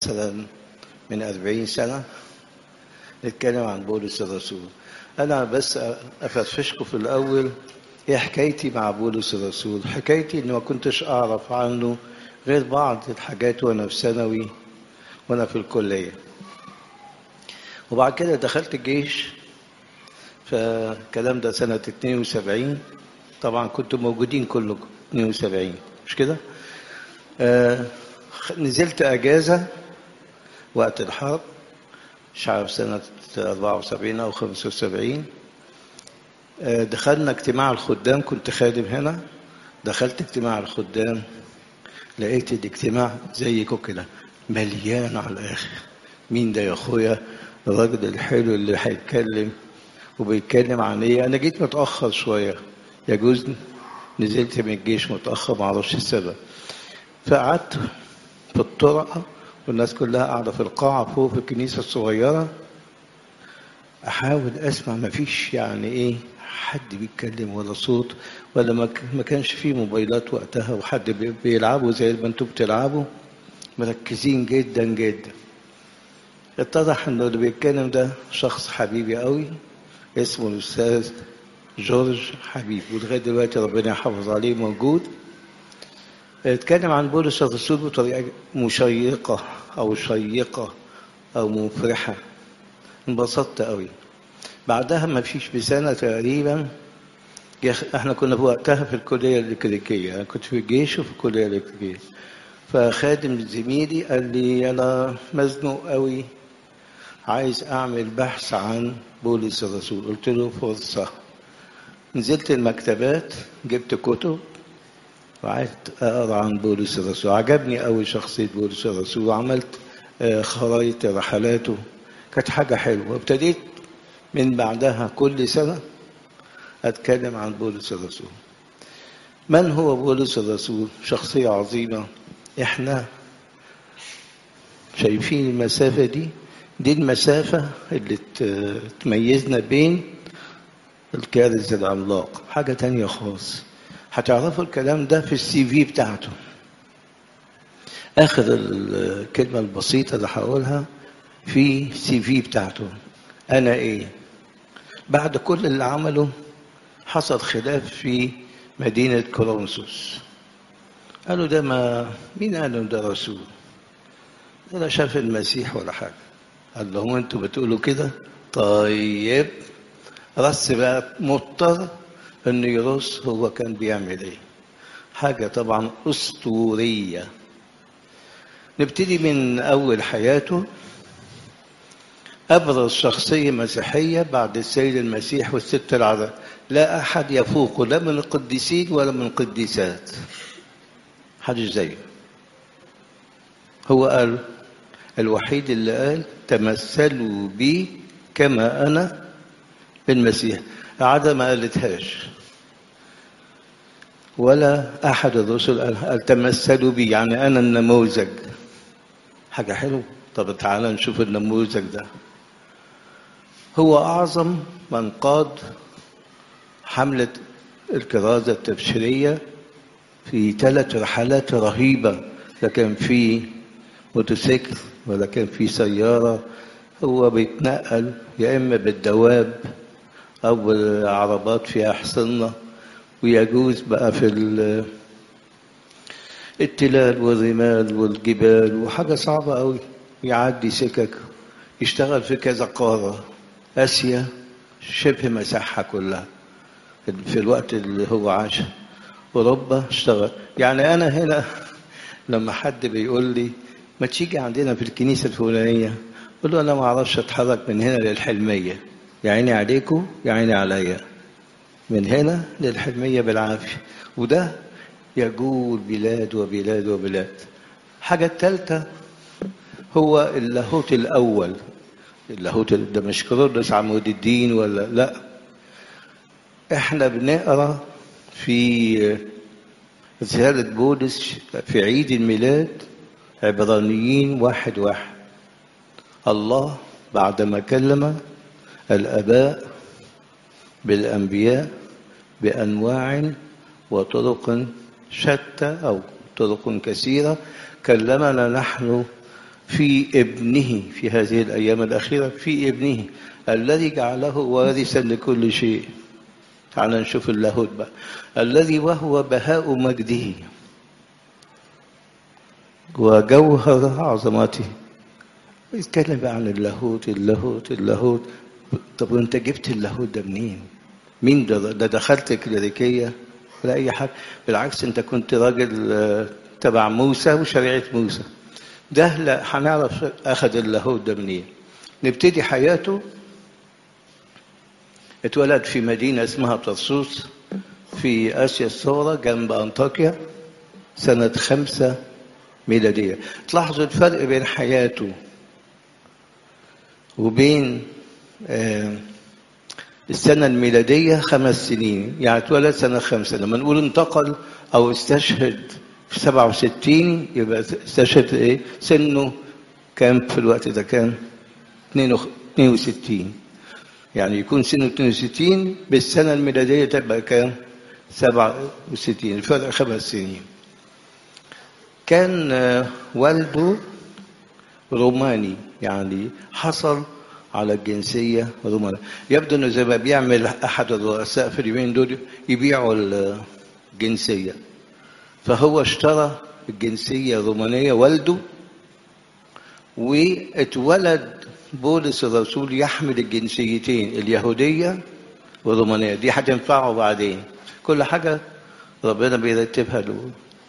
مثلا من أربعين سنة نتكلم عن بولس الرسول أنا بس أفرفشكم في الأول إيه حكايتي مع بولس الرسول حكايتي إني ما كنتش أعرف عنه غير بعض الحاجات وأنا في ثانوي وأنا في الكلية وبعد كده دخلت الجيش فالكلام ده سنة 72 طبعا كنتوا موجودين كلكم 72 مش كده؟ آه نزلت أجازة وقت الحرب مش عارف سنة 74 أو 75 آه دخلنا اجتماع الخدام كنت خادم هنا دخلت اجتماع الخدام لقيت الاجتماع زيكم كده مليان على الآخر مين ده يا أخويا الراجل الحلو اللي هيتكلم وبيتكلم عن ايه انا جيت متاخر شويه يجوز نزلت من الجيش متاخر معرفش السبب فقعدت في الطرقه والناس كلها قاعده في القاعه فوق في الكنيسه الصغيره احاول اسمع ما فيش يعني ايه حد بيتكلم ولا صوت ولا ما كانش فيه موبايلات وقتها وحد بيلعبوا زي ما انتوا بتلعبوا مركزين جدا جدا اتضح انه اللي بيتكلم ده شخص حبيبي قوي اسمه الاستاذ جورج حبيب ولغايه دلوقتي ربنا يحافظ عليه موجود اتكلم عن بولس الرسول بطريقه مشيقه او شيقه او مفرحه انبسطت قوي بعدها ما فيش بسنه تقريبا احنا كنا في وقتها في الكليه الامريكيه انا كنت في الجيش وفي الكليه الامريكيه فخادم زميلي قال لي انا مزنوق قوي عايز اعمل بحث عن بولس الرسول قلت له فرصه نزلت المكتبات جبت كتب وقعدت اقرا عن بولس الرسول عجبني قوي شخصيه بولس الرسول وعملت خرايط رحلاته كانت حاجه حلوه وابتديت من بعدها كل سنه اتكلم عن بولس الرسول من هو بولس الرسول شخصيه عظيمه احنا شايفين المسافه دي دي المسافة اللي تميزنا بين الكارث العملاق حاجة تانية خالص هتعرفوا الكلام ده في السي في بتاعته آخر الكلمة البسيطة اللي هقولها في سي في بتاعته أنا إيه بعد كل اللي عمله حصل خلاف في مدينة كورنثوس قالوا ده ما مين قالوا ده رسول ولا شاف المسيح ولا حاجة قال لهم انتوا بتقولوا كده طيب رص بقى مضطر انه يرص هو كان بيعمل ايه حاجة طبعا اسطورية نبتدي من اول حياته ابرز شخصية مسيحية بعد السيد المسيح والست العذراء لا احد يفوقه لا من القديسين ولا من القديسات حدش زيه هو قال الوحيد اللي قال تمثلوا بي كما انا بالمسيح عادة ما قالتهاش ولا احد الرسل قال تمثلوا بي يعني انا النموذج حاجه حلوه طب تعالى نشوف النموذج ده هو اعظم من قاد حمله الكرازه التبشيريه في ثلاث رحلات رهيبه لا كان في موتوسيكل ولا كان في سيارة هو بيتنقل يا إما بالدواب أو بالعربات فيها حصنة ويجوز بقى في التلال والرمال والجبال وحاجة صعبة أوي يعدي سكك يشتغل في كذا قارة آسيا شبه مساحة كلها في الوقت اللي هو عاش أوروبا اشتغل يعني أنا هنا لما حد بيقول لي ما تيجي عندنا في الكنيسة الفلانية قل له أنا ما أعرفش أتحرك من هنا للحلمية يا عيني عليكم يا عيني عليا من هنا للحلمية بالعافية وده يجول بلاد وبلاد وبلاد حاجة الثالثة هو اللاهوت الأول اللاهوت ده مش كرولوس عمود الدين ولا لا احنا بنقرا في رسالة بولس في عيد الميلاد عبرانيين واحد واحد الله بعدما كلم الآباء بالأنبياء بأنواع وطرق شتى أو طرق كثيرة كلمنا نحن في ابنه في هذه الأيام الأخيرة في ابنه الذي جعله وارثا لكل شيء تعال نشوف اللاهوت بقى الذي وهو بهاء مجده وجوهر عظمته يتكلم بقى عن اللاهوت اللاهوت اللاهوت طب وانت جبت اللاهوت ده منين؟ مين ده ده دخلت كليريكيه ولا اي حاجه بالعكس انت كنت راجل تبع موسى وشريعه موسى ده لا هنعرف اخذ اللاهوت ده منين نبتدي حياته اتولد في مدينه اسمها طرسوس في اسيا الصغرى جنب انطاكيا سنه خمسه ميلاديه تلاحظوا الفرق بين حياته وبين آه السنة الميلادية خمس سنين يعني اتولد سنة خمسة لما نقول انتقل أو استشهد في سبعة وستين يبقى استشهد إيه سنه كام في الوقت ده كان 62 يعني يكون سنه 62 بالسنة الميلادية تبقى كام 67 الفرق خمس سنين كان والده روماني يعني حصل على الجنسية رومانية يبدو انه زي ما بيعمل احد الرؤساء في اليومين دول يبيعوا الجنسية فهو اشترى الجنسية الرومانية والده واتولد بولس الرسول يحمل الجنسيتين اليهودية والرومانية دي هتنفعه بعدين كل حاجة ربنا بيرتبها له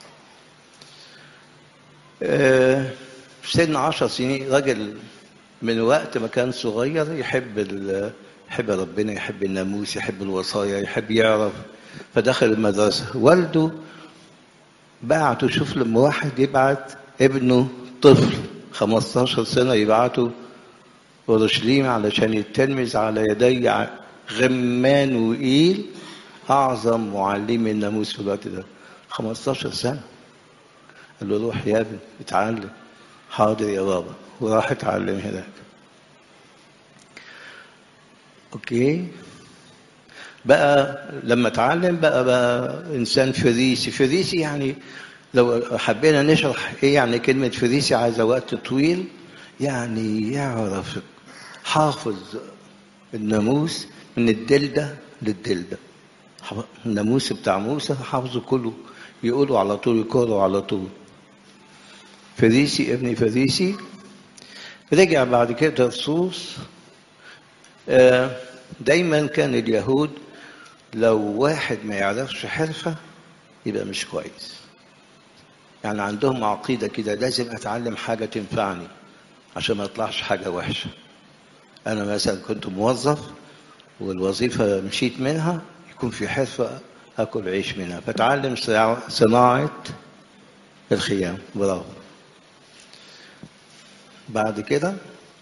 آه سن عشر سنين راجل من وقت ما كان صغير يحب يحب ربنا يحب الناموس يحب الوصايا يحب يعرف فدخل المدرسة والده بعته شوف لما واحد يبعت ابنه طفل 15 سنة يبعته أورشليم علشان يتلمذ على يدي غمان وإيل أعظم معلم الناموس في الوقت ده 15 سنة قال له روح يا ابني اتعلم حاضر يا بابا وراح اتعلم هناك اوكي بقى لما اتعلم بقى بقى انسان فريسي فريسي يعني لو حبينا نشرح ايه يعني كلمه فريسي عايزه وقت طويل يعني يعرف حافظ الناموس من الدلده للدلده الناموس بتاع موسى حافظه كله يقولوا على طول يقولوا على طول فريسي ابن فريسي رجع بعد كده رصوص دايما كان اليهود لو واحد ما يعرفش حرفة يبقى مش كويس يعني عندهم عقيدة كده لازم أتعلم حاجة تنفعني عشان ما يطلعش حاجة وحشة أنا مثلا كنت موظف والوظيفة مشيت منها يكون في حرفة أكل عيش منها فتعلم صناعة الخيام برافو بعد كده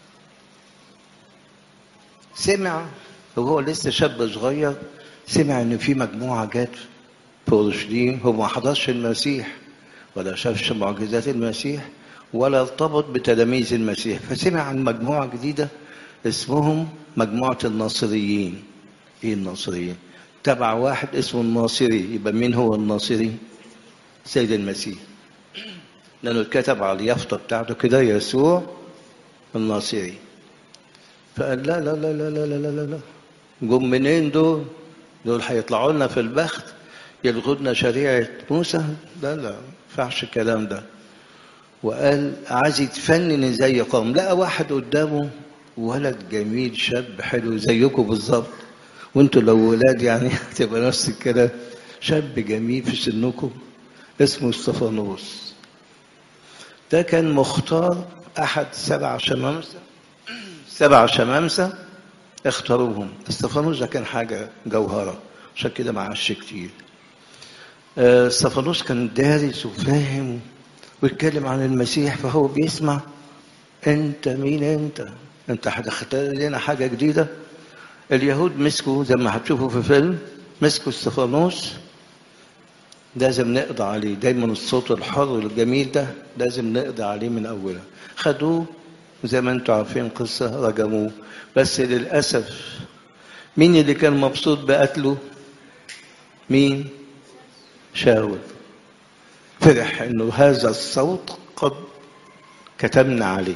سمع وهو لسه شاب صغير سمع ان في مجموعه جت في اورشليم هو ما حضرش المسيح ولا شافش معجزات المسيح ولا ارتبط بتلاميذ المسيح فسمع عن مجموعه جديده اسمهم مجموعه الناصريين ايه الناصريين تبع واحد اسمه الناصري يبقى مين هو الناصري سيد المسيح لأنه اتكتب على اليافطة بتاعته كده يسوع الناصري فقال لا لا لا لا لا لا لا لا جم منين دول؟ دول هيطلعوا لنا في البخت يلغوا لنا شريعة موسى لا لا ما ينفعش الكلام ده وقال عايز يتفنن زي قوم لقى واحد قدامه ولد جميل شاب حلو زيكم بالظبط وانتوا لو ولاد يعني هتبقى نفس الكلام شاب جميل في سنكم اسمه استفانوس ده كان مختار احد سبع شمامسه سبع شمامسه اختاروهم استفانوس ده كان حاجه جوهره عشان كده ما عاش كتير استفانوس كان دارس وفاهم ويتكلم عن المسيح فهو بيسمع انت مين انت انت هتختار لنا حاجه جديده اليهود مسكوا زي ما هتشوفوا في فيلم مسكوا استفانوس لازم نقضي عليه دايما الصوت الحر الجميل ده لازم نقضي عليه من اولها خدوه زي ما انتم عارفين قصه رجموه بس للاسف مين اللي كان مبسوط بقتله مين شاول فرح انه هذا الصوت قد كتبنا عليه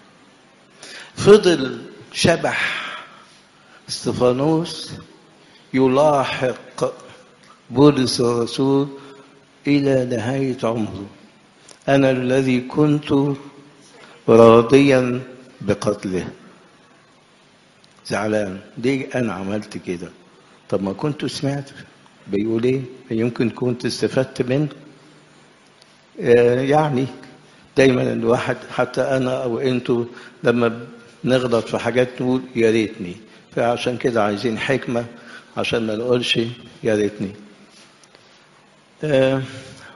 فضل شبح استفانوس يلاحق بولس الرسول إلى نهاية عمره أنا الذي كنت راضيا بقتله زعلان ليه أنا عملت كده طب ما كنت سمعت بيقول إيه يمكن كنت استفدت منه آه يعني دايما الواحد حتى أنا أو أنتوا لما نغلط في حاجات نقول يا ريتني فعشان كده عايزين حكمة عشان ما نقولش يا ريتني آه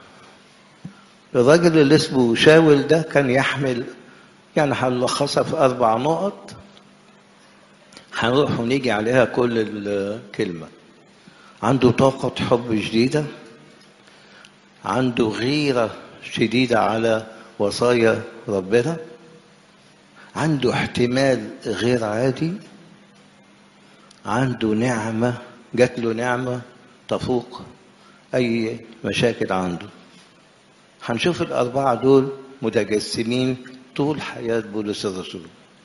الراجل اللي اسمه شاول ده كان يحمل يعني هنلخصها في أربع نقط هنروح ونيجي عليها كل الكلمة عنده طاقة حب شديدة عنده غيرة شديدة على وصايا ربنا عنده احتمال غير عادي عنده نعمة جات له نعمة تفوق أي مشاكل عنده هنشوف الأربعة دول متجسمين طول حياة بولس الرسول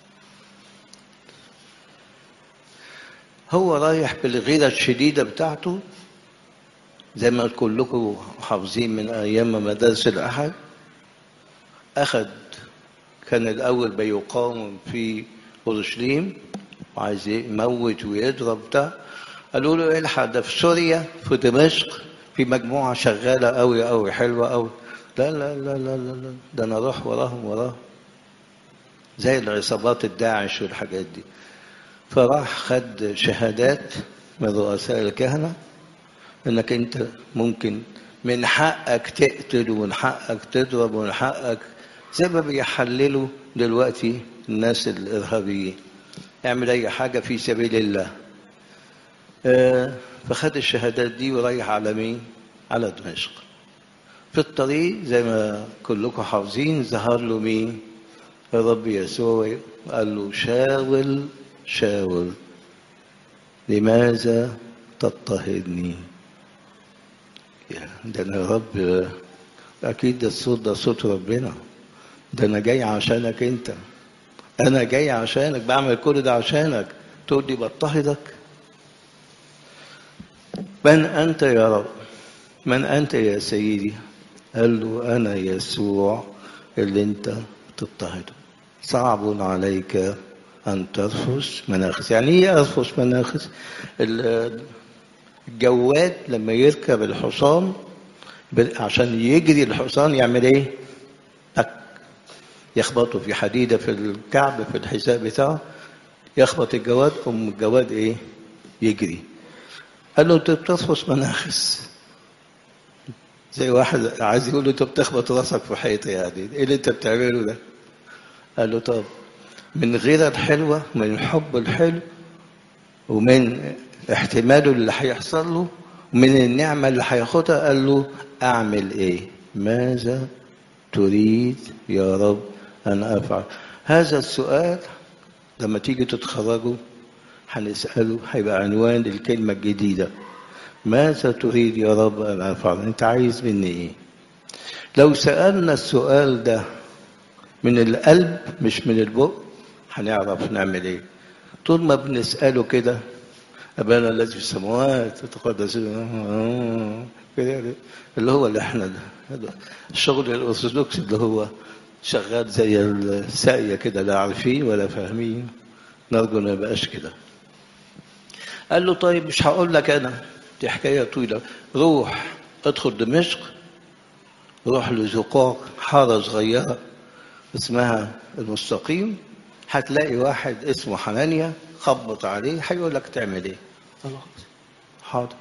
هو رايح بالغيرة الشديدة بتاعته زي ما كلكم حافظين من أيام مدارس الأحد أخذ كان الأول بيقاوم في أورشليم وعايز يموت ويضرب ده قالوا له الحق ده في سوريا في دمشق في مجموعة شغالة أوي أوي حلوة أوي لا لا لا لا لا, لا. ده أنا أروح وراهم وراهم زي العصابات الداعش والحاجات دي فراح خد شهادات من رؤساء الكهنة انك انت ممكن من حقك تقتل ومن حقك تضرب ومن حقك زي ما بيحللوا دلوقتي الناس الارهابيين اعمل اي حاجه في سبيل الله آه فخد الشهادات دي ورايح على مين على دمشق في الطريق زي ما كلكم حافظين ظهر له مين الرب يسوع قال له شاول شاول لماذا تضطهدني ده انا يا رب اكيد ده الصوت ده صوت ربنا ده انا جاي عشانك انت انا جاي عشانك بعمل كل ده عشانك تقول لي بضطهدك من انت يا رب من انت يا سيدي قال له انا يسوع اللي انت تضطهده صعب عليك أن ترفس مناخس يعني إيه أرفس مناخس الجواد لما يركب الحصان عشان يجري الحصان يعمل إيه أك يخبطه في حديدة في الكعب في الحذاء بتاعه يخبط الجواد أم الجواد إيه يجري قال له أنت بترفس مناخس زي واحد عايز يقول له أنت بتخبط راسك في حيطة يعني إيه اللي أنت بتعمله ده قال له طب من غيرة الحلوة من الحب الحلو ومن احتماله اللي هيحصل له ومن النعمة اللي هياخدها قال له أعمل إيه ماذا تريد يا رب أن أفعل هذا السؤال لما تيجي تتخرجوا هنسأله هيبقى عنوان الكلمة الجديدة ماذا تريد يا رب أن أفعل أنت عايز مني إيه لو سألنا السؤال ده من القلب مش من البق هنعرف نعمل ايه طول ما بنسأله كده أبانا الذي في السماوات تقدس اللي هو اللي احنا الشغل الأرثوذكسي اللي هو شغال زي الساقية كده لا عارفين ولا فاهمين نرجو ما يبقاش كده قال له طيب مش هقول لك أنا دي حكاية طويلة روح ادخل دمشق روح لزقاق حارة صغيرة اسمها المستقيم هتلاقي واحد اسمه حنانيا خبط عليه هيقول لك تعمل ايه خلاص حاضر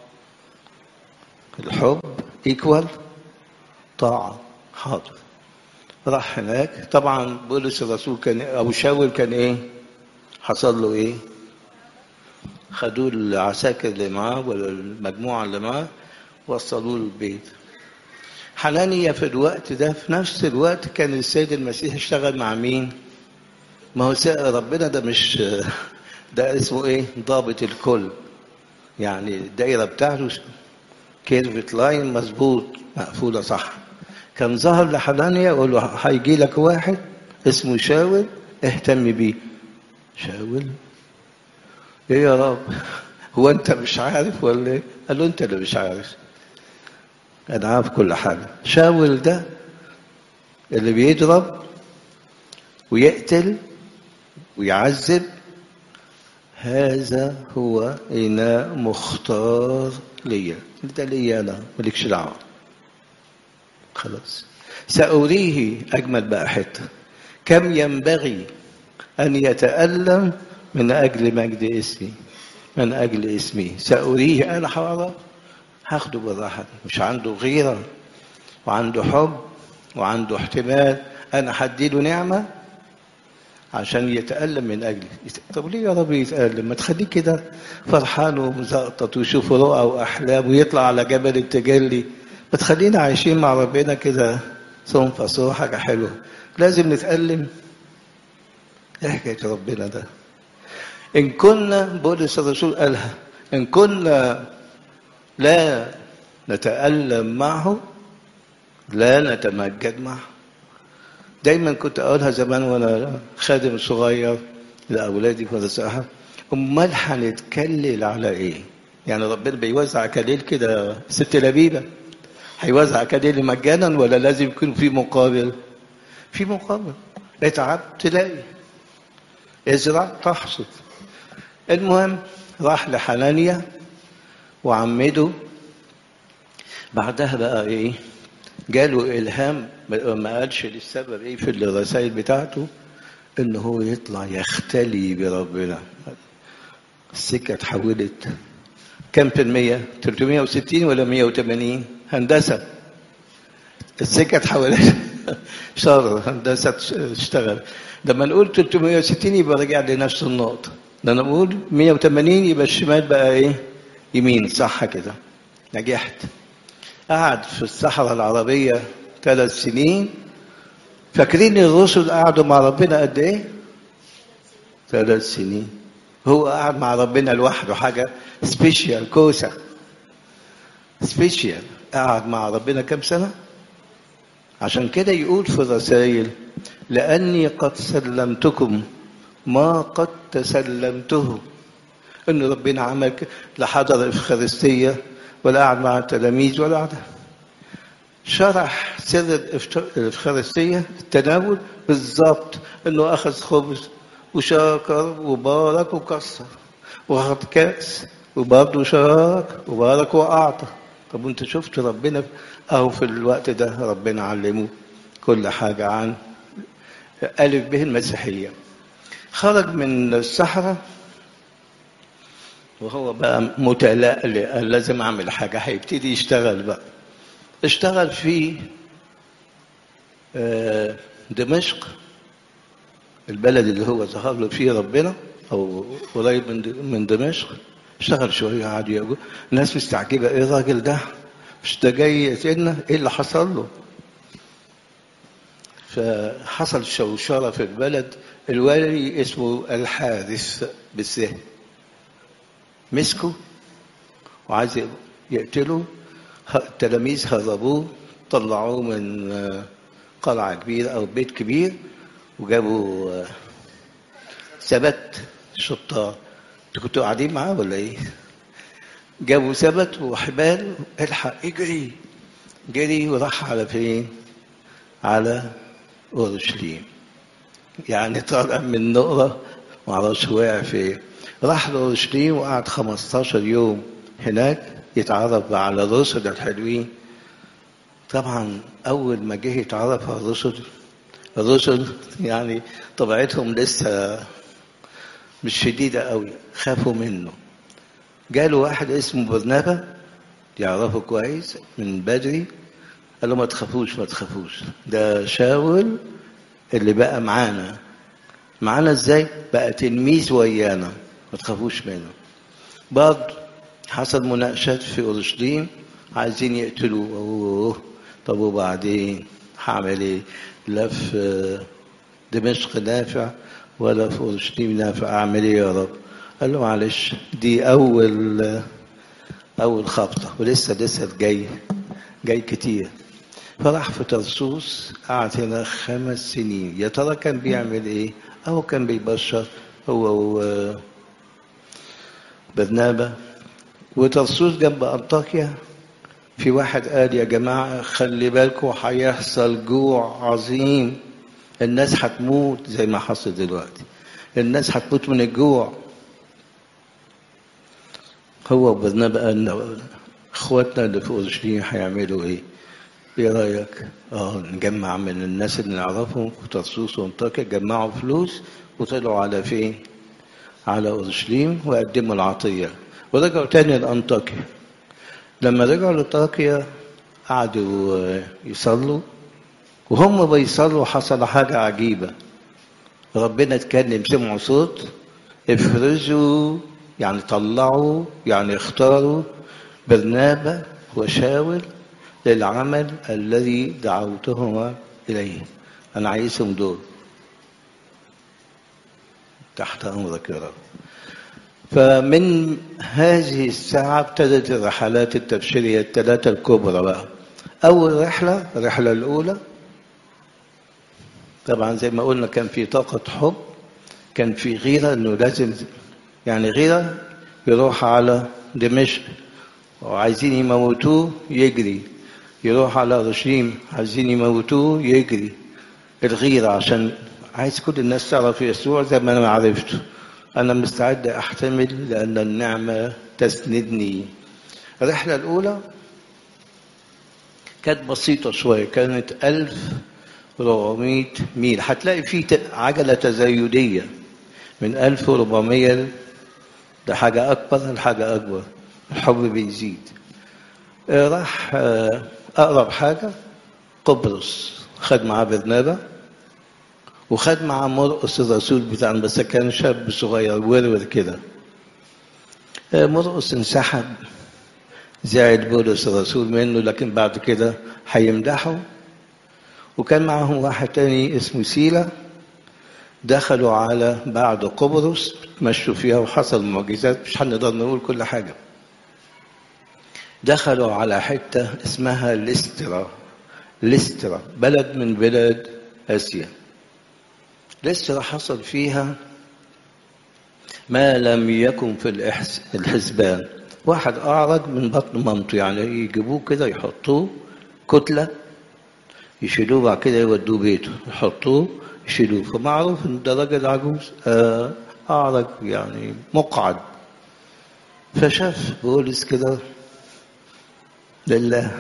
الحب ايكوال طاعة حاضر راح هناك طبعا بولس الرسول كان او شاول كان ايه حصل له ايه خدوه العساكر اللي معاه ولا المجموعة اللي معاه وصلوه البيت حنانيا في الوقت ده في نفس الوقت كان السيد المسيح اشتغل مع مين ما هو ربنا ده مش ده اسمه ايه ضابط الكل يعني الدايره بتاعته كيرفت لاين مظبوط مقفوله صح كان ظهر لحنانيا يقول له هيجي لك واحد اسمه شاول اهتم بيه شاول ايه يا رب هو انت مش عارف ولا ايه قال له انت اللي مش عارف انا عارف كل حاجه شاول ده اللي بيضرب ويقتل ويعذب هذا هو إناء مختار ليا ده ليا أنا مالكش دعوة خلاص سأريه أجمل بقى حتة كم ينبغي أن يتألم من أجل مجد اسمي من أجل اسمي سأريه أنا حوارا هاخده بالراحة مش عنده غيرة وعنده حب وعنده احتمال أنا هديله نعمة عشان يتألم من أجلي طب ليه يا رب يتألم ما تخليه كده فرحان ومزقطط ويشوف رؤى وأحلام ويطلع على جبل التجلي ما تخلينا عايشين مع ربنا كده صوم فصوم حاجة حلوة لازم نتألم ايه حكاية ربنا ده إن كنا بولس الرسول قالها إن كنا لا نتألم معه لا نتمجد معه دايما كنت اقولها زمان وانا خادم صغير لاولادي في مدرسه امال هنتكلل على ايه؟ يعني ربنا بيوزع كليل كده ست لبيبه هيوزع كليل مجانا ولا لازم يكون في مقابل؟ في مقابل اتعب تلاقي ازرع تحصد المهم راح لحنانيا وعمده بعدها بقى ايه؟ جاله الهام ما قالش للسبب ايه في الرسائل بتاعته ان هو يطلع يختلي بربنا السكه اتحولت كم في المية 360 ولا 180 هندسة السكة اتحولت شر هندسة اشتغل لما نقول 360 يبقى رجع لنفس النقطة لما نقول 180 يبقى الشمال بقى ايه يمين صح كده نجحت قعد في الصحراء العربية ثلاث سنين فاكرين الرسل قعدوا مع ربنا قد ايه؟ ثلاث سنين هو قعد مع ربنا لوحده حاجة سبيشيال كوسة سبيشيال قعد مع ربنا كم سنة؟ عشان كده يقول في الرسائل لأني قد سلمتكم ما قد تسلمته إن ربنا عمل لا حضر إفخارستية ولا قعد مع التلاميذ ولا قعد شرح سر الإفخارستية التناول بالظبط إنه أخذ خبز وشكر وبارك وكسر واخد كأس وبرضه شارك وبارك وأعطى طب وانت شفت ربنا أهو في الوقت ده ربنا علمه كل حاجة عن ألف به المسيحية خرج من الصحراء وهو بقى متلألئ قال لازم أعمل حاجة هيبتدي يشتغل بقى اشتغل في دمشق البلد اللي هو ظهر له فيه ربنا او قريب من من دمشق اشتغل شويه قعد يقول الناس مستعجبه ايه الراجل ده مش ده جاي يقتلنا ايه اللي حصل له فحصل شوشره في البلد الوالي اسمه الحارث بالسهم مسكه وعايز يقتله التلاميذ هربوه طلعوه من قلعة كبيرة أو بيت كبير وجابوا سبت شطار انتوا كنتوا قاعدين معاه ولا ايه؟ جابوا سبت وحبال الحق اجري جري وراح على فين؟ على اورشليم يعني طالع من نقرة معرفش وقع فين راح لاورشليم وقعد 15 يوم هناك يتعرف على الرسل الحلوين طبعا اول ما جه يتعرف على الرسل الرسل يعني طبيعتهم لسه مش شديدة قوي خافوا منه جاله واحد اسمه برنابا يعرفه كويس من بدري قال له ما تخافوش ما تخافوش ده شاول اللي بقى معانا معانا ازاي بقى تلميذ ويانا ما تخافوش منه برضه حصل مناقشات في اورشليم عايزين يقتلوه اوه طب وبعدين هعمل ايه لا في دمشق نافع ولا في اورشليم نافع اعمل ايه يا رب قال له معلش دي اول اول خبطه ولسه لسه جاي جاي كتير فراح في ترسوس قعد هنا خمس سنين يا ترى كان بيعمل ايه او كان بيبشر هو و برنابا وترسوس جنب انطاكيا في واحد قال يا جماعه خلي بالكم هيحصل جوع عظيم الناس هتموت زي ما حصل دلوقتي الناس هتموت من الجوع هو وبرنابا قال اخواتنا اللي في اورشليم هيعملوا ايه؟ ايه رايك؟ اه نجمع من الناس اللي نعرفهم في ترسوس وانطاكيا جمعوا فلوس وطلعوا على فين؟ على اورشليم وقدموا العطيه ورجعوا تاني لانطاكيا لما رجعوا لانطاكيا قعدوا يصلوا وهم بيصلوا حصل حاجه عجيبه ربنا اتكلم سمعوا صوت افرزوا يعني طلعوا يعني اختاروا برنابا وشاول للعمل الذي دعوتهما إليه أنا عايزهم دول تحت أمرك يا رب فمن هذه الساعة ابتدت الرحلات التبشيرية الثلاثة الكبرى بقى أول رحلة الرحلة الأولى طبعا زي ما قلنا كان في طاقة حب كان في غيرة إنه لازم يعني غيرة يروح على دمشق وعايزين يموتوه يجري يروح على اورشليم عايزين يموتوه يجري الغيرة عشان عايز كل الناس تعرف يسوع زي ما انا عرفته انا مستعد احتمل لان النعمة تسندني الرحلة الاولى كانت بسيطة شوية كانت 1400 ميل هتلاقي في عجلة تزايدية من 1400 لحاجة أكبر لحاجة أكبر الحب بيزيد راح أقرب حاجة قبرص خد معاه برنابا وخد معاه مرقس الرسول بتاعنا بس كان شاب صغير ورور كده مرقس انسحب زعل بولس الرسول منه لكن بعد كده هيمدحه وكان معاهم واحد تاني اسمه سيلا دخلوا على بعد قبرص مشوا فيها وحصل معجزات مش هنقدر نقول كل حاجه دخلوا على حتة اسمها ليسترا ليسترا بلد من بلاد آسيا ليسترا حصل فيها ما لم يكن في الإحس الحسبان واحد أعرج من بطن مامته يعني يجيبوه كده يحطوه كتلة يشيلوه بعد كده يودوه بيته يحطوه يشيلوه فمعروف ان ده راجل عجوز أعرج يعني مقعد فشاف بولس كده لله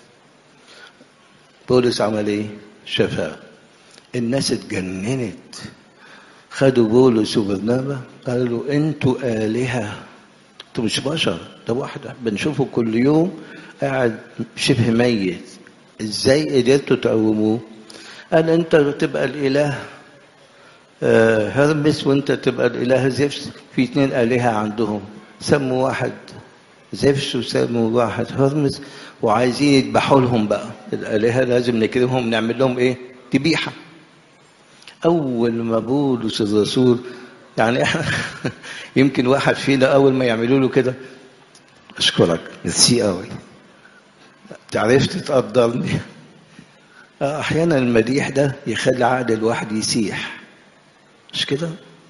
بولس عمل ايه شفاء الناس اتجننت خدوا بولس وبرنابا قالوا له انتوا آلهة انتوا مش بشر ده واحد بنشوفه كل يوم قاعد شبه ميت ازاي قدرتوا تقوموه قال انت تبقى الاله آه هرمس وانت تبقى الاله زفس في اتنين آلهة عندهم سموا واحد زفس وسموا واحد هرمس وعايزين يذبحوا لهم بقى الآلهة لازم نكرمهم نعمل لهم ايه ذبيحة أول ما بولس الرسول يعني احنا يمكن واحد فينا أول ما يعملوا له كده أشكرك ميرسي قوي تعرفت تقدرني أحيانا المديح ده يخلي عقل الواحد يسيح مش كده؟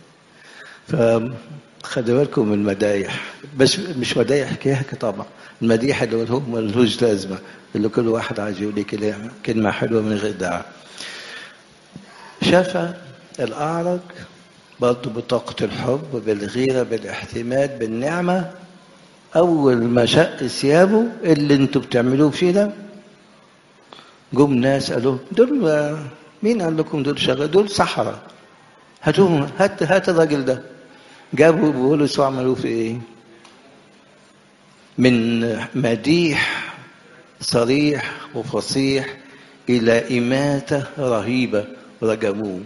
فخدوا بالكم من المدايح بس مش مدايح كيهك طبعا المديح اللي هو ملهوش لازمة اللي كل واحد عايز يقول لي كلمة كلمة حلوة من غير دعاء شاف الأعرج برضه بطاقة الحب بالغيرة بالاحتمال بالنعمة أول ما شق ثيابه اللي انتوا بتعملوه فيه ده جم ناس قالوا دول مين قال لكم دول شغال دول سحرة هاتوهم هات هات الراجل ده جابوا بولس وعملوه في ايه؟ من مديح صريح وفصيح إلى إماتة رهيبة رجموه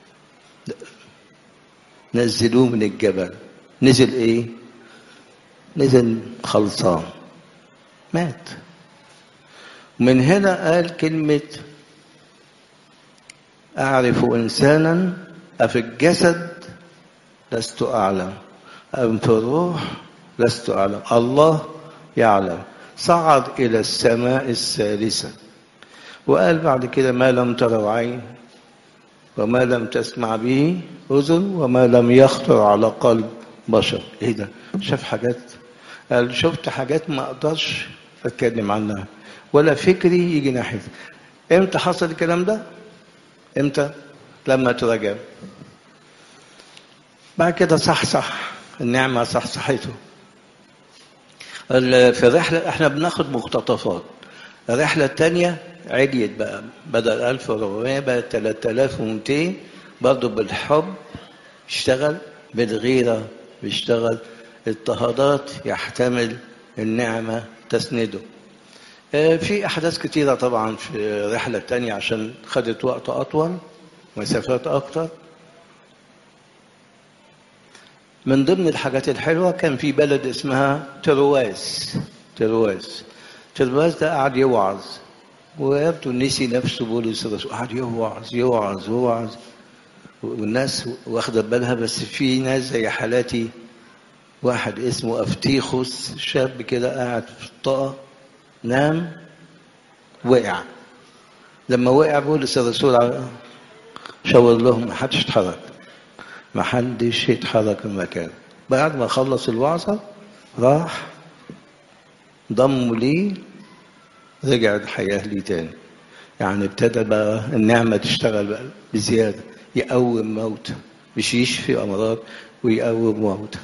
نزلوه من الجبل نزل إيه؟ نزل خلصان مات من هنا قال كلمة أعرف إنسانا أفي الجسد لست أعلم أم في الروح لست أعلم الله يعلم صعد إلى السماء الثالثة وقال بعد كده ما لم تروا عين وما لم تسمع به أذن وما لم يخطر على قلب بشر ايه ده شاف حاجات قال شفت حاجات ما اقدرش اتكلم عنها ولا فكري يجي ناحية امتى حصل الكلام ده امتى لما تراجع بعد كده صحصح النعمة صحصحته ال- في الرحلة احنا بناخد مقتطفات الرحلة التانية عليت بقى بدل 1400 بقى 3200 برضه بالحب اشتغل بالغيرة بيشتغل اضطهادات يحتمل النعمة تسنده آه، في أحداث كتيرة طبعا في الرحلة التانية عشان خدت وقت أطول مسافات أكتر من ضمن الحاجات الحلوة كان في بلد اسمها ترواز ترواز ترواز ده قعد يوعظ ويبدو نسي نفسه بولس الرسول قعد يوعظ يوعظ يوعظ والناس واخدة بالها بس في ناس زي حالاتي واحد اسمه أفتيخوس شاب كده قاعد في الطاقة نام وقع لما وقع بولس الرسول شاور لهم ما حدش اتحرك ما حدش يتحرك من مكانه بعد ما خلص الوعظة راح ضموا ليه رجع الحياة ليه تاني يعني ابتدى بقى النعمة تشتغل بقى بزيادة يقوم موتى مش يشفي أمراض ويقوم موتى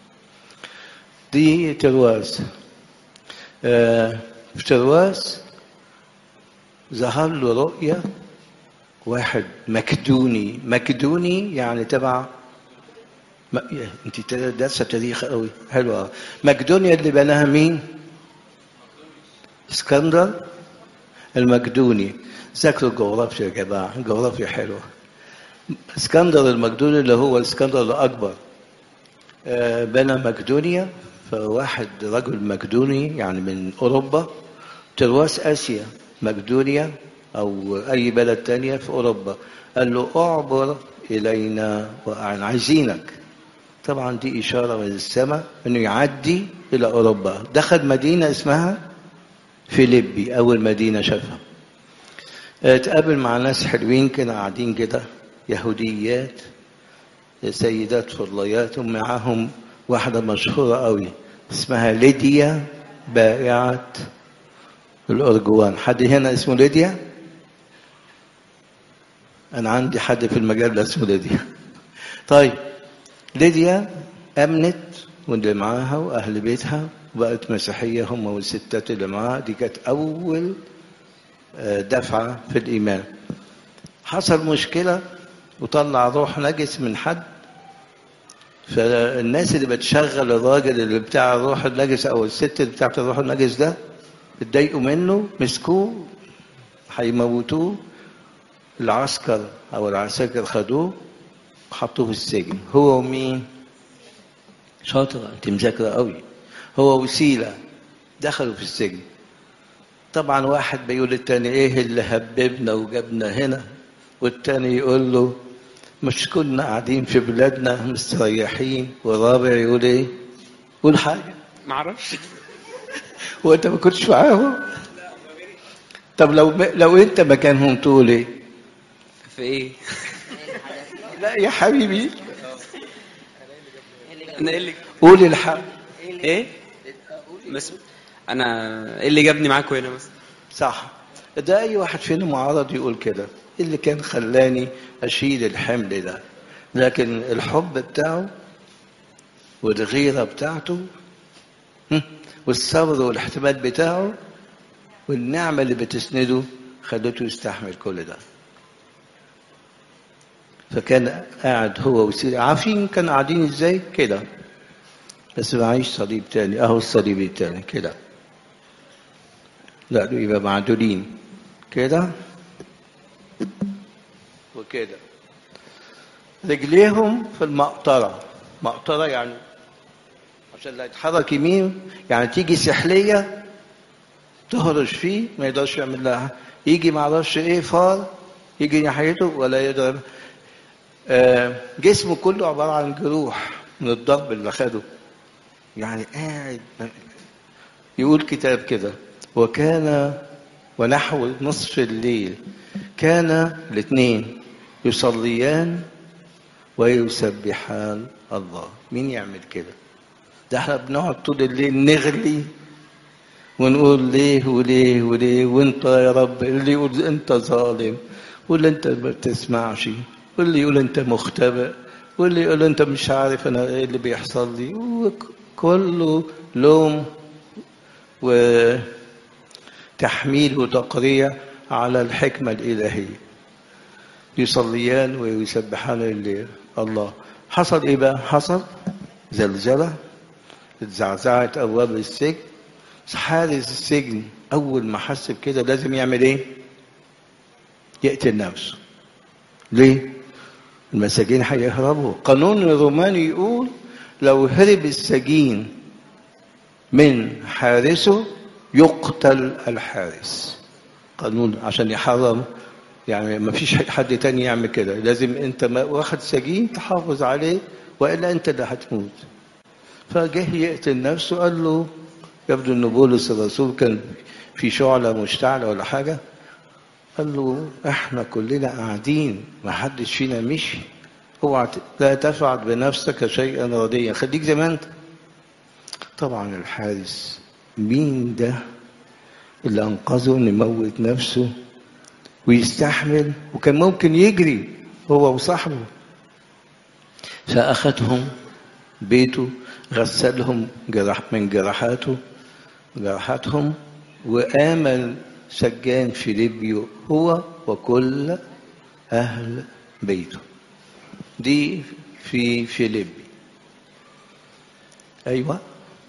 دي ترواز آه في ترواز ظهر له رؤية واحد مكدوني مكدوني يعني تبع ما... يا- انت دارسه تاريخ قوي حلوه مقدونيا اللي بناها مين اسكندر المقدوني ذاكروا الجغرافيا يا جماعه جغرافيا حلوه اسكندر المقدوني اللي هو الاسكندر الاكبر آه، بنى مقدونيا فواحد رجل مقدوني يعني من اوروبا ترواس اسيا مقدونيا او اي بلد تانية في اوروبا قال له اعبر الينا وأعن عايزينك طبعا دي اشاره من السماء انه يعدي الى اوروبا دخل مدينه اسمها فيليبي اول مدينه شافها اتقابل مع ناس حلوين كده قاعدين كده يهوديات سيدات فضليات ومعاهم واحدة مشهورة قوي اسمها ليديا بائعة الأرجوان حد هنا اسمه ليديا أنا عندي حد في المجال ده اسمه ليديا طيب ليديا أمنت واللي معاها وأهل بيتها وبقت مسيحية هم والستات اللي معاها دي كانت أول آه، دفعة في الإيمان حصل مشكلة وطلع روح نجس من حد فالناس اللي بتشغل الراجل اللي بتاع الروح النجس او الست اللي بتاعت الروح النجس ده اتضايقوا منه مسكوه هيموتوه العسكر او العساكر خدوه وحطوه في السجن هو ومين شاطرة انت مذاكرة قوي هو وسيلة دخلوا في السجن طبعا واحد بيقول للتاني ايه اللي هببنا وجابنا هنا والتاني يقول له مش كنا قاعدين في بلادنا مستريحين والرابع يقول ايه قول حاجة معرفش وانت ما كنتش معاهم طب لو لو انت مكانهم تقول ايه في ايه لا يا حبيبي انا ايه اللي قول الحق ايه بس انا ايه اللي جابني معاكم هنا بس صح ده اي واحد فينا معرض يقول كده إيه اللي كان خلاني اشيل الحمل ده لكن الحب بتاعه والغيره بتاعته هم، والصبر والاحتمال بتاعه والنعمه اللي بتسنده خلته يستحمل كل ده فكان قاعد هو وسيدي عارفين كانوا قاعدين ازاي كده بس معيش صليب تاني اهو الصليب التاني كده لا دول يبقى معدولين كده وكده رجليهم في المقطرة مقطرة يعني عشان لا يتحرك يمين يعني تيجي سحلية تهرش فيه ما يقدرش يعمل لها يجي ما اعرفش ايه فار يجي ناحيته ولا يقدر آه، جسمه كله عبارة عن جروح من الضرب اللي خده يعني قاعد يقول كتاب كده وكان ونحو نصف الليل كان الاثنين يصليان ويسبحان الله مين يعمل كده ده احنا بنقعد طول الليل نغلي ونقول ليه وليه وليه وانت يا رب اللي يقول انت ظالم واللي انت ما بتسمعش واللي يقول انت مختبئ واللي يقول انت مش عارف انا ايه اللي بيحصل لي كله لوم وتحميل وتقريع على الحكمة الإلهية يصليان ويسبحان الليل الله حصل ايه بقى حصل زلزلة اتزعزعت أبواب السجن حارس السجن أول ما حس بكده لازم يعمل إيه؟ يقتل نفسه. ليه؟ المساجين هيهربوا، القانون الروماني يقول لو هرب السجين من حارسه يقتل الحارس. قانون عشان يحرم يعني ما فيش حد تاني يعمل كده، لازم أنت واخد سجين تحافظ عليه وإلا أنت اللي هتموت. فجه يقتل نفسه قال له يبدو ان بولس الرسول كان في شعلة مشتعلة ولا حاجة قال له احنا كلنا قاعدين ما حدش فينا مشي اوعى لا تفعل بنفسك شيئا رديا خليك زي ما انت طبعا الحارس مين ده اللي انقذه ان يموت نفسه ويستحمل وكان ممكن يجري هو وصاحبه فاخذهم بيته غسلهم جرح من جراحاته جراحاتهم وآمن سجان فيليبيو هو وكل أهل بيته دي في فيليبي أيوة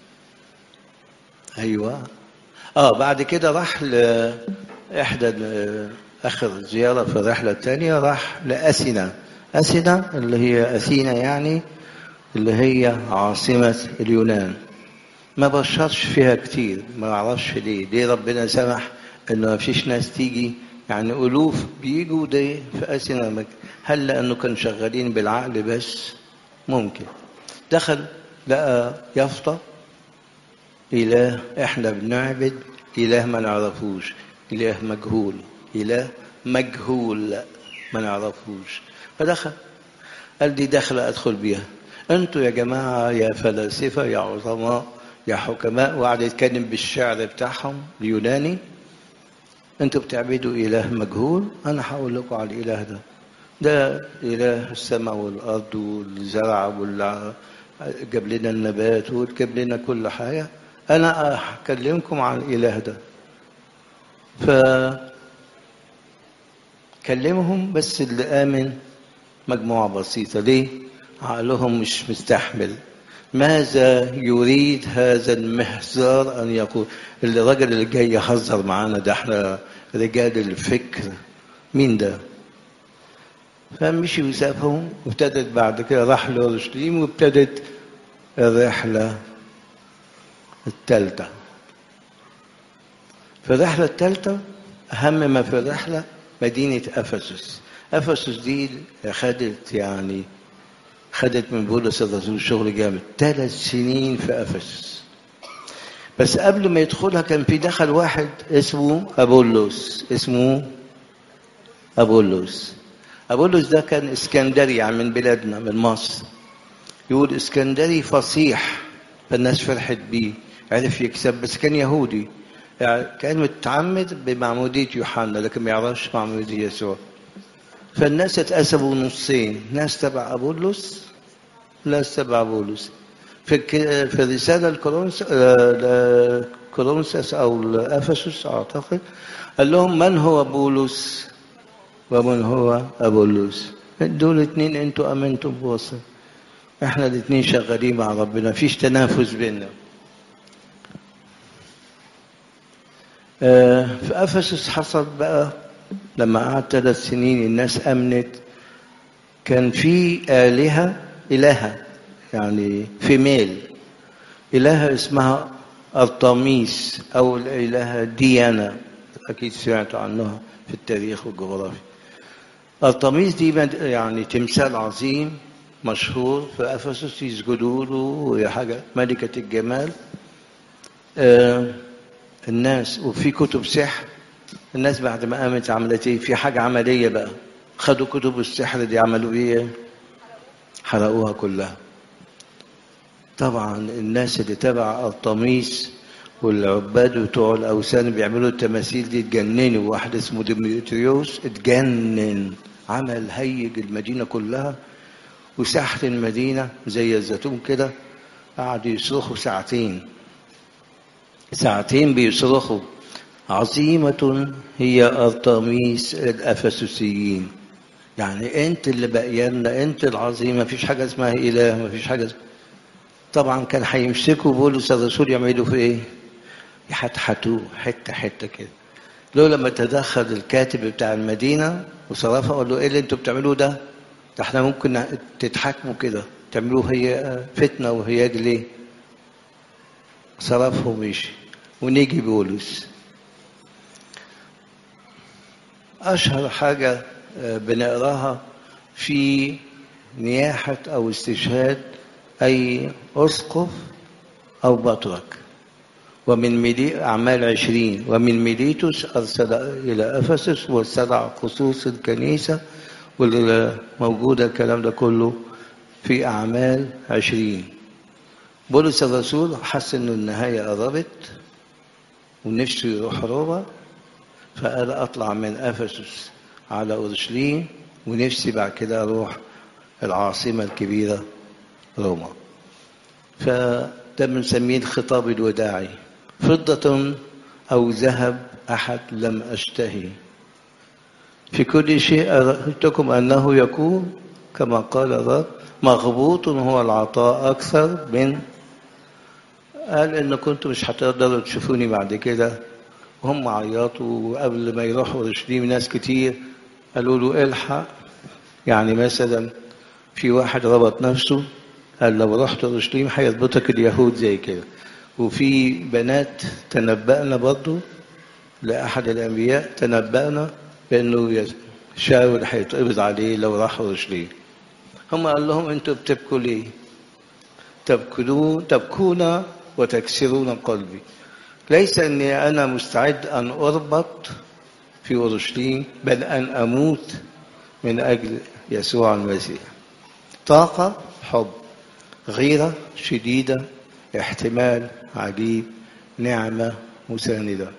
أيوة آه بعد كده راح لإحدى آخر زيارة في الرحلة الثانية راح لأسنا أسنا اللي هي أثينا يعني اللي هي عاصمة اليونان ما بشرش فيها كتير ما اعرفش ليه ليه ربنا سمح انه ما فيش ناس تيجي يعني الوف بيجوا ده في اسنا هل لانه كانوا شغالين بالعقل بس ممكن دخل لقى يافطة إله إحنا بنعبد إله ما نعرفوش إله مجهول إله مجهول ما نعرفوش فدخل قال دي دخلة أدخل بيها أنتوا يا جماعة يا فلاسفة يا عظماء يا حكماء وقعد يتكلم بالشعر بتاعهم اليوناني أنتوا بتعبدوا إله مجهول أنا هقول لكم على الإله ده ده إله السماء والأرض والزرع وال جاب لنا النبات وجاب لنا كل حاجة أنا هكلمكم عن الإله ده ف كلمهم بس اللي آمن مجموعة بسيطة ليه؟ عقلهم مش مستحمل ماذا يريد هذا المهزار أن يقول الراجل اللي جاي يهزر معانا ده احنا رجال الفكر مين ده؟ فمشي وسابهم وابتدت بعد كده راح لأورشليم وابتدت الرحلة الثالثة في الرحلة الثالثة أهم ما في الرحلة مدينة أفسس أفسس دي خدت يعني خدت من بولس الرسول شغل جامد ثلاث سنين في أفسس بس قبل ما يدخلها كان في دخل واحد اسمه أبولوس اسمه أبولوس أبولوس ده كان اسكندري يعني من بلادنا من مصر يقول اسكندري فصيح فالناس فرحت بيه عرف يكسب بس كان يهودي يعني كان متعمد بمعمودية يوحنا لكن ما يعرفش معمودية يسوع فالناس اتقسموا نصين ناس تبع أبولس ناس تبع بولس في في الرسالة الكورنث كورنثوس أو أفسس أعتقد قال لهم من هو بولس ومن هو أبولس دول اتنين انتوا امنتم بوصل احنا الاتنين شغالين مع ربنا مفيش تنافس بيننا آه في افسس حصل بقى لما قعد ثلاث سنين الناس امنت كان في الهه الهه يعني في ميل الهه اسمها ارطميس او الالهه ديانا اكيد سمعتوا عنها في التاريخ والجغرافيا ارطميس دي يعني تمثال عظيم مشهور في افسس يسجدوا له وهي حاجه ملكه الجمال آه الناس وفي كتب سحر الناس بعد ما قامت عملت ايه في حاجة عملية بقى خدوا كتب السحر دي عملوا ايه حرقوها كلها طبعا الناس اللي تبع الطميس والعباد بتوع الاوثان بيعملوا التماثيل دي اتجننوا واحد اسمه ديمتريوس اتجنن عمل هيج المدينه كلها وساحه المدينه زي الزيتون كده قعدوا يصرخوا ساعتين ساعتين بيصرخوا عظيمة هي أرطميس الأفسسيين يعني أنت اللي بقينا أنت العظيمة مفيش حاجة اسمها إله مفيش حاجة اسمها طبعا كان هيمسكوا بولس الرسول يعملوا في ايه؟ يحتحتوه حته حته كده لو لما تدخل الكاتب بتاع المدينه وصرفها قال له ايه اللي انتوا بتعملوه ده؟ ده احنا ممكن تتحاكموا كده تعملوه هي فتنه وهياج ليه؟ صرفه ومشي ونيجي بولس اشهر حاجه بنقراها في نياحه او استشهاد أي أسقف أو بطرك ومن ميلي أعمال عشرين ومن ميليتوس أرسل إلى أفسس واستدعى خصوص الكنيسة والموجودة الكلام ده كله في أعمال عشرين بولس الرسول حس إنه النهاية قربت ونفسه يروح روما فقال أطلع من أفسس على أورشليم ونفسي بعد كده أروح العاصمة الكبيرة روما فده بنسميه الخطاب الوداعي فضة أو ذهب أحد لم أشتهي في كل شيء أردتكم أنه يكون كما قال الرب مغبوط هو العطاء أكثر من قال إن كنتم مش هتقدروا تشوفوني بعد كده وهم عيطوا قبل ما يروحوا اورشليم ناس كتير قالوا له الحق يعني مثلا في واحد ربط نفسه قال لو رحت اورشليم هيربطك اليهود زي كده وفي بنات تنبأنا برضه لأحد الأنبياء تنبأنا بأنه شاول هيتقبض عليه لو راح اورشليم هم قال لهم أنتوا بتبكوا ليه؟ تبكون تبكون وتكسرون قلبي ليس أني أنا مستعد أن أربط في اورشليم بل أن أموت من أجل يسوع المسيح طاقة حب غيرة شديدة احتمال عجيب نعمة مساندة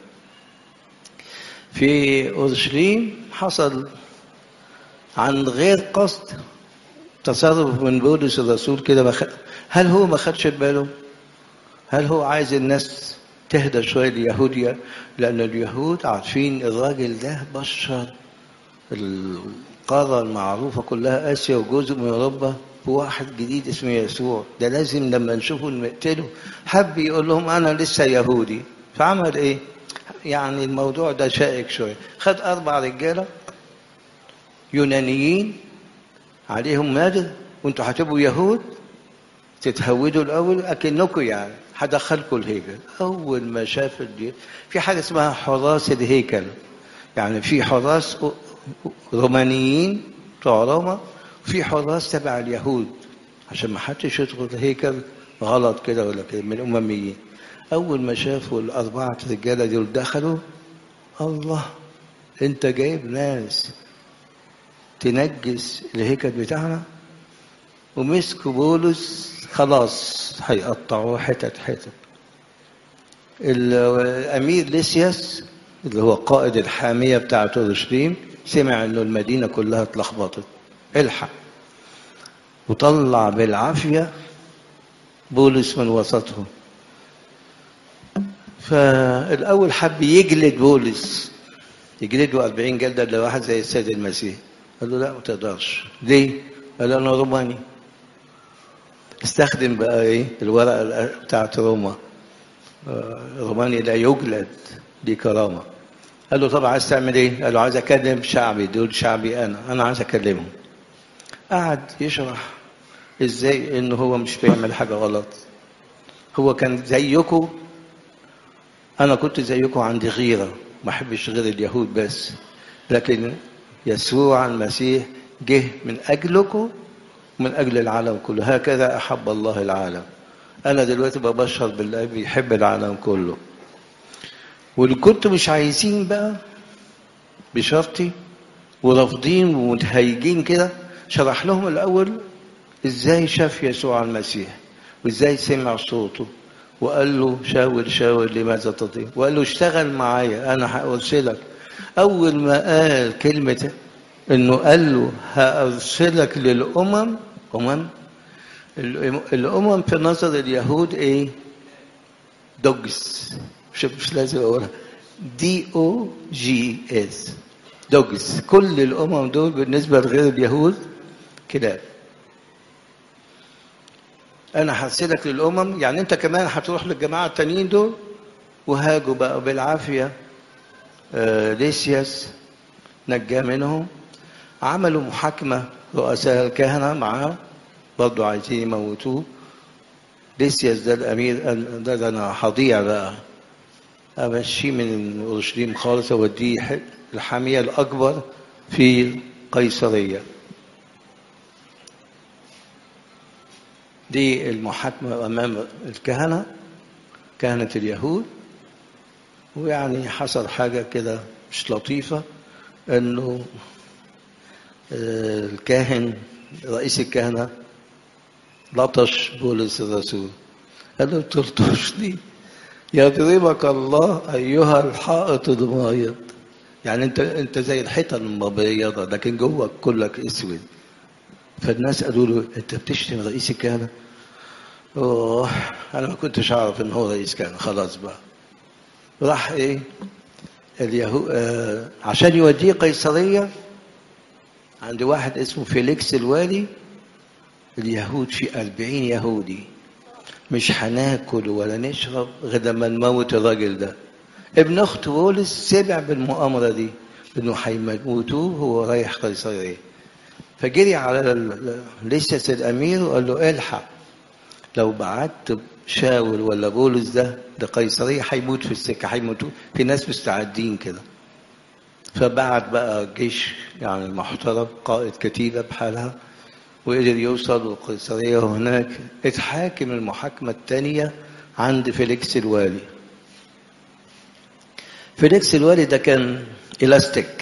في أورشليم حصل عن غير قصد تصرف من بولس الرسول كده بخ... هل هو ما خدش باله؟ هل هو عايز الناس تهدى شوية اليهود لأن اليهود عارفين الراجل ده بشر القارة المعروفة كلها آسيا وجزء من أوروبا بواحد جديد اسمه يسوع ده لازم لما نشوفه نقتله حب يقول لهم أنا لسه يهودي فعمل إيه؟ يعني الموضوع ده شائك شوية خد أربع رجالة يونانيين عليهم مادة وانتوا هتبقوا يهود تتهودوا الأول أكنكم يعني هدخلكم الهيكل أول ما شاف الدي... في حاجة اسمها حراس الهيكل يعني في حراس رومانيين بتوع روما في حراس تبع اليهود عشان ما حدش يدخل الهيكل غلط كده ولا كده من الأمميين أول ما شافوا الأربعة رجالة دول دخلوا الله أنت جايب ناس تنجس الهيكل بتاعنا ومسكوا بولس خلاص هيقطعوه حتت حتت الأمير ليسياس اللي هو قائد الحامية بتاعة أورشليم سمع إنه المدينة كلها اتلخبطت الحق وطلع بالعافية بولس من وسطهم فالأول حب يجلد بولس يجلده 40 جلدة لواحد زي السيد المسيح قال له لا ما تقدرش ليه؟ قال أنا روماني استخدم بقى ايه الورقة بتاعت روما روماني لا يجلد دي كرامة قال له طب عايز تعمل ايه؟ قال له عايز اكلم شعبي دول شعبي انا انا عايز اكلمهم قعد يشرح ازاي انه هو مش بيعمل حاجة غلط هو كان زيكم انا كنت زيكم عندي غيرة ما احبش غير اليهود بس لكن يسوع المسيح جه من اجلكم من أجل العالم كله هكذا أحب الله العالم أنا دلوقتي ببشر بالله بيحب العالم كله واللي كنتوا مش عايزين بقى بشرطي ورافضين ومتهيجين كده شرح لهم الاول ازاي شاف يسوع المسيح وازاي سمع صوته وقال له شاور شاور لماذا تطيع وقال له اشتغل معايا انا هارسلك اول ما قال كلمه انه قال له هارسلك للامم امم الأم- الامم في نظر اليهود ايه دوجز مش مش لازم اقولها دي او جي اس دوجز كل الامم دول بالنسبه لغير اليهود كلاب انا هرسلك للامم يعني انت كمان هتروح للجماعه التانيين دول وهاجوا بقى بالعافيه آه، ليسياس نجاه منهم عملوا محاكمه رؤساء الكهنه معاه برضه عايزين يموتوه ليسياس ده الامير قال ده, ده انا هضيع بقى امشيه من اورشليم خالص اوديه ح- الحاميه الاكبر في قيصريه دي المحاكمه امام الكهنه كهنه اليهود ويعني حصل حاجه كده مش لطيفه انه آه، الكاهن رئيس الكهنه لطش بولس الرسول قال له تلطشني يضربك الله ايها الحائط المبيض يعني انت انت زي الحيطه المبيضه لكن جوه كلك اسود فالناس قالوا له انت بتشتم رئيس الكهنه اوه انا ما كنتش اعرف ان هو رئيس كهنه خلاص بقى راح ايه اليهو آه عشان يوديه قيصريه عند واحد اسمه فيليكس الوالي اليهود في أربعين يهودي مش هناكل ولا نشرب غير لما نموت الراجل ده ابن اخت بولس سمع بالمؤامرة دي انه هيموتوه وهو رايح قيصرية فجري على ال- ليسياس الامير وقال له الحق لو بعت شاول ولا بولس ده لقيصرية هيموت في السكة هيموتوا في ناس مستعدين كده فبعت بقى جيش يعني محترم قائد كتيبة بحالها وقدر يوصل لقيصرية وهناك اتحاكم المحاكمة الثانية عند فيليكس الوالي فيليكس الوالي ده كان إلاستيك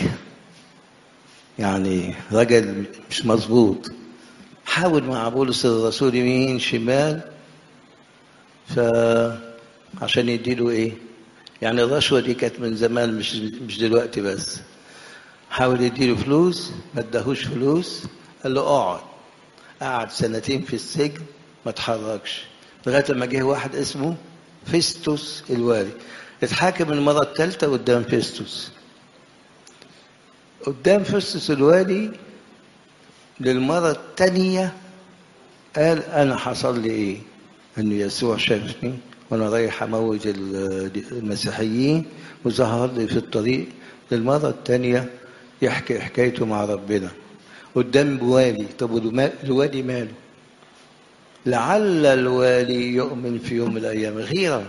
يعني راجل مش مظبوط حاول مع بولس الرسول يمين شمال فعشان يديله ايه يعني الرشوة دي كانت من زمان مش مش دلوقتي بس حاول يديله فلوس ما اداهوش فلوس قال له اقعد قعد سنتين في السجن ما اتحركش لغايه لما جه واحد اسمه فيستوس الوالي اتحاكم المره الثالثه قدام فيستوس قدام فيستوس الوالي للمره الثانيه قال انا حصل لي ايه ان يسوع شافني وانا رايح اموت ال- المسيحيين وظهر لي في الطريق للمره الثانيه يحكي حكايته مع ربنا قدام والي طب والما- الوالي ماله لعل الوالي يؤمن في يوم من الايام غيره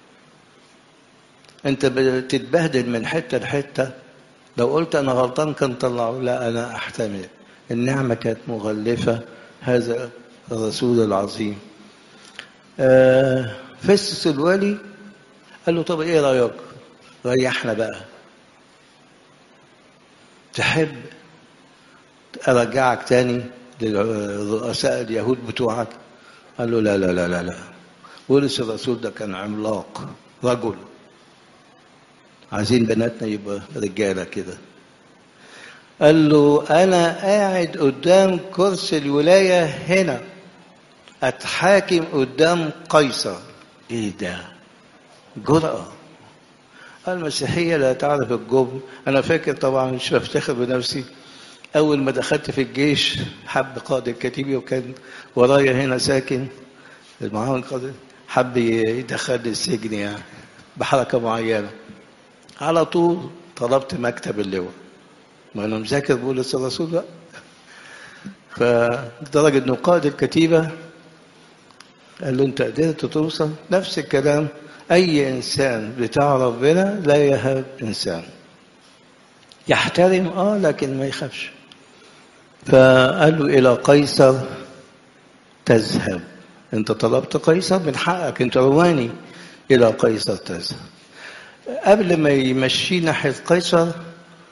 انت بتتبهدل من حته لحته لو قلت انا غلطان كان طلعوا لا انا احتمل النعمه كانت مغلفه هذا الرسول العظيم آه، فسس الوالي قال له طب ايه رايك ريحنا بقى تحب ارجعك تاني للرؤساء اليهود بتوعك قال له لا لا لا لا لا بولس الرسول ده كان عملاق رجل عايزين بناتنا يبقى رجاله كده قال له انا قاعد قدام كرسي الولايه هنا اتحاكم قدام قيصر ايه ده جرأة المسيحية لا تعرف الجبن أنا فاكر طبعا مش بفتخر بنفسي أول ما دخلت في الجيش حب قائد الكتيبي وكان ورايا هنا ساكن المعاون قائد حب يدخلني السجن يعني بحركة معينة على طول طلبت مكتب اللواء ما أنا مذاكر بولس الرسول بقى فلدرجة إنه قائد الكتيبة قال له أنت قدرت توصل نفس الكلام أي إنسان بتاع ربنا لا يهاب إنسان يحترم آه لكن ما يخافش فقال له إلى قيصر تذهب أنت طلبت قيصر من حقك أنت روماني إلى قيصر تذهب قبل ما يمشي ناحية قيصر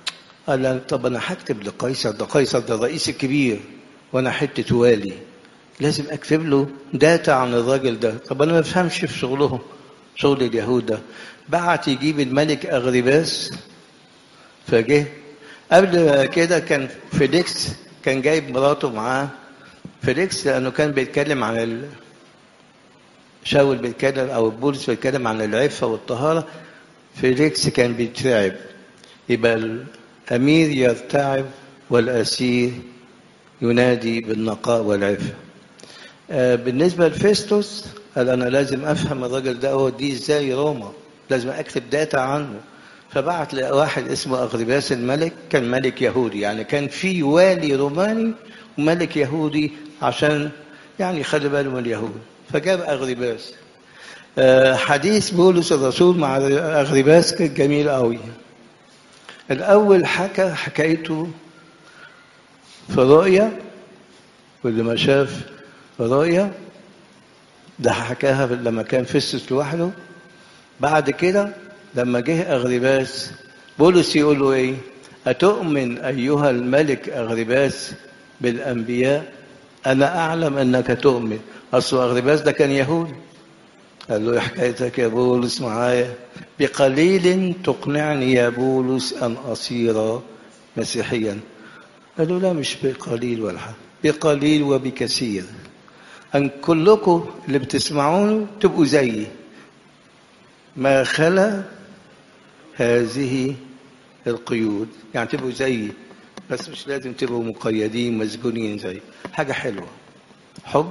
قال لا طب انا هكتب لقيصر ده قيصر ده الرئيس الكبير وانا حته والي لازم اكتب له داتا عن الراجل ده طب انا ما بفهمش في شغلهم شغل اليهود ده بعت يجيب الملك اغرباس فجه قبل كده كان فيليكس كان جايب مراته معاه فيليكس لانه كان بيتكلم عن ال... شاول بيتكلم او بولس بيتكلم عن العفه والطهاره فيليكس كان بيترعب يبقى الامير يرتعب والاسير ينادي بالنقاء والعفه آه بالنسبه لفيستوس قال انا لازم افهم الراجل ده هو دي ازاي روما لازم اكتب داتا عنه فبعت لواحد اسمه اغرباس الملك كان ملك يهودي يعني كان في والي روماني وملك يهودي عشان يعني خلي باله من اليهود فجاب اغرباس آه حديث بولس الرسول مع اغرباس كان جميل قوي الاول حكى حكايته في رؤيا واللي ما شاف رؤيا ده حكاها لما كان فيستوس لوحده بعد كده لما جه أغرباس بولس يقول له إيه أتؤمن أيها الملك أغرباس بالأنبياء أنا أعلم أنك تؤمن أصل أغرباس ده كان يهودي قال له إيه حكايتك يا بولس معايا بقليل تقنعني يا بولس أن أصير مسيحيا قال له لا مش بقليل ولا حاجة بقليل وبكثير أن كلكم اللي بتسمعونه تبقوا زيي ما خلا هذه القيود يعني تبقوا زيي بس مش لازم تبقوا مقيدين مسجونين زي حاجة حلوة حب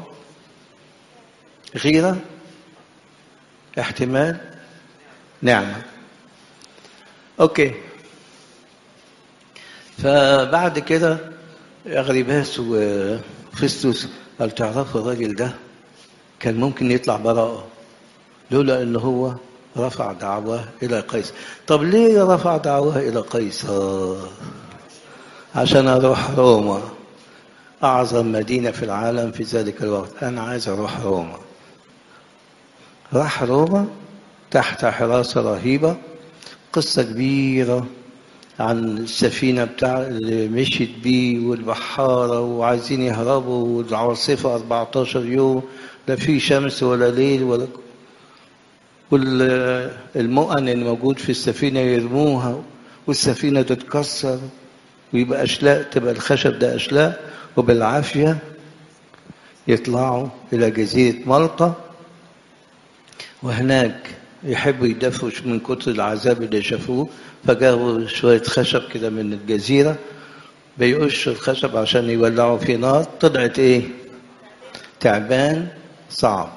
غيرة احتمال نعمة اوكي فبعد كده اغرباس وفستوس قال تعرفوا الراجل ده كان ممكن يطلع براءة لولا ان هو رفع دعواه الى قيصر طب ليه رفع دعواه الى قيصر عشان اروح روما اعظم مدينه في العالم في ذلك الوقت انا عايز اروح روما راح روما تحت حراسه رهيبه قصه كبيره عن السفينه بتاع اللي مشيت بيه والبحاره وعايزين يهربوا والعاصفه 14 يوم لا في شمس ولا ليل ولا والمؤن اللي موجود في السفينة يرموها والسفينة تتكسر ويبقى أشلاء تبقى الخشب ده أشلاء وبالعافية يطلعوا إلى جزيرة مالطا وهناك يحبوا يدفوا من كتر العذاب اللي شافوه فجابوا شوية خشب كده من الجزيرة بيقشوا الخشب عشان يولعوا فيه نار طلعت ايه تعبان صعب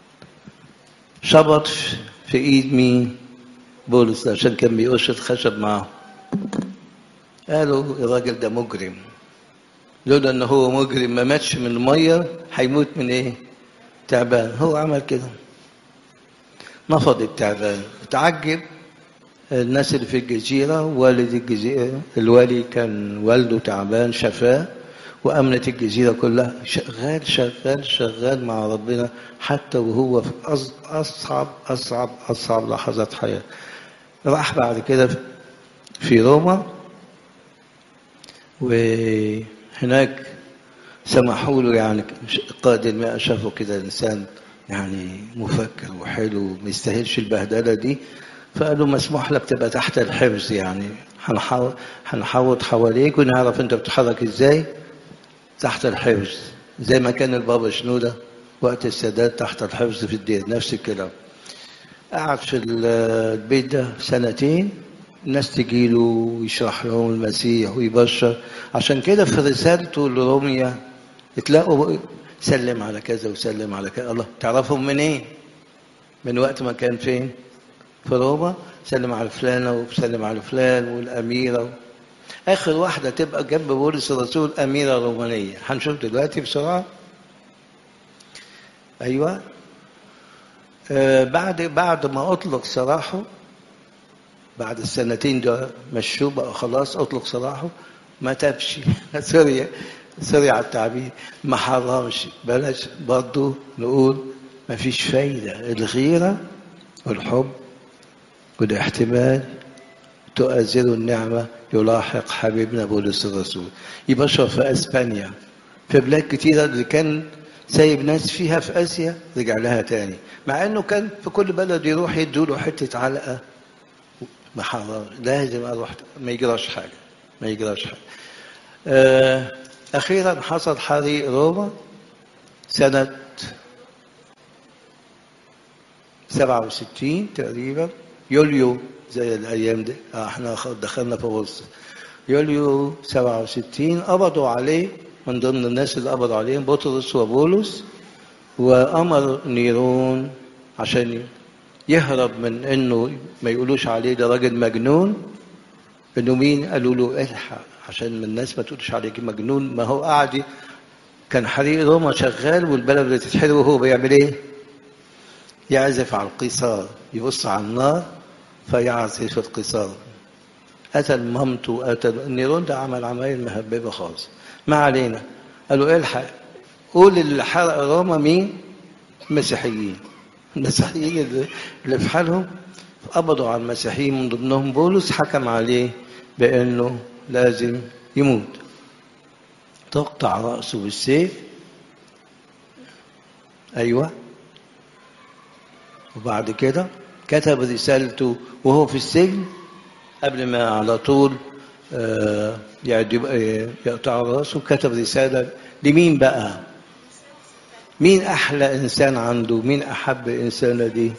شبط في ايد مين بولس عشان كان بيقش الخشب معاه قالوا الراجل ده مجرم لولا ان هو مجرم ما ماتش من الميه هيموت من ايه تعبان هو عمل كده نفض التعبان تعجب الناس اللي في الجزيرة والد الجزيرة الوالي كان والده تعبان شفاه وأمنت الجزيرة كلها شغال شغال شغال مع ربنا حتى وهو في أصعب أصعب أصعب لحظات حياته راح بعد كده في روما وهناك سمحوا له يعني قائد الماء شافوا كده إنسان يعني مفكر وحلو ما يستاهلش البهدلة دي فقالوا مسموح لك تبقى تحت الحفظ يعني هنحوط حواليك ونعرف انت بتتحرك ازاي تحت الحفظ زي ما كان البابا شنودة وقت السادات تحت الحفظ في الدير نفس الكلام قعد في البيت ده سنتين الناس تجي له ويشرح لهم المسيح ويبشر عشان كده في رسالته لروميا تلاقوا سلم على كذا وسلم على كذا الله تعرفهم منين إيه؟ من وقت ما كان فين في روما سلم على فلانة وسلم على فلان والأميرة آخر واحدة تبقى جنب بولس الرسول أميرة رومانية هنشوف دلوقتي بسرعة أيوة آه بعد بعد ما أطلق سراحه بعد السنتين ده مشوه بقى خلاص أطلق سراحه ما تابش سوري سوري على التعبير ما حرمش بلاش برضه نقول ما فيش فايدة الغيرة والحب والاحتمال تؤازر النعمة يلاحق حبيبنا بولس الرسول يبشر في أسبانيا في بلاد كتيرة اللي كان سايب ناس فيها في آسيا رجع لها تاني مع إنه كان في كل بلد يروح يدوا له حتة علقة محرر لازم أروح ما يجراش حاجة ما يجراش حاجة آه، أخيرا حصل حريق روما سنة 67 تقريبا يوليو زي الأيام دي آه، احنا خ- دخلنا في وسط يوليو 67 قبضوا عليه من ضمن الناس اللي قبضوا عليهم بطرس وبولس وأمر نيرون عشان يهرب من انه ما يقولوش عليه ده راجل مجنون انه مين قالوا له الحق عشان من الناس ما تقولش عليك مجنون ما هو قاعد ي- كان حريق روما شغال والبلد بتتحرق وهو بيعمل ايه يعزف على القيصار يبص على النار فيعزف القيصار قتل مامته قتل نيرون ده عمل عمايل مهببه خالص ما علينا قالوا الحق قول اللي حرق روما مين مسيحيين المسيحيين اللي- اللي في حالهم قبضوا على المسيحيين من ضمنهم بولس حكم عليه بانه لازم يموت تقطع راسه بالسيف ايوه وبعد كده كتب رسالته وهو في السجن قبل ما على طول آه، يعد- آه، يقطع راسه كتب رسالة لمين بقى مين أحلى إنسان عنده مين أحب إنسانة دي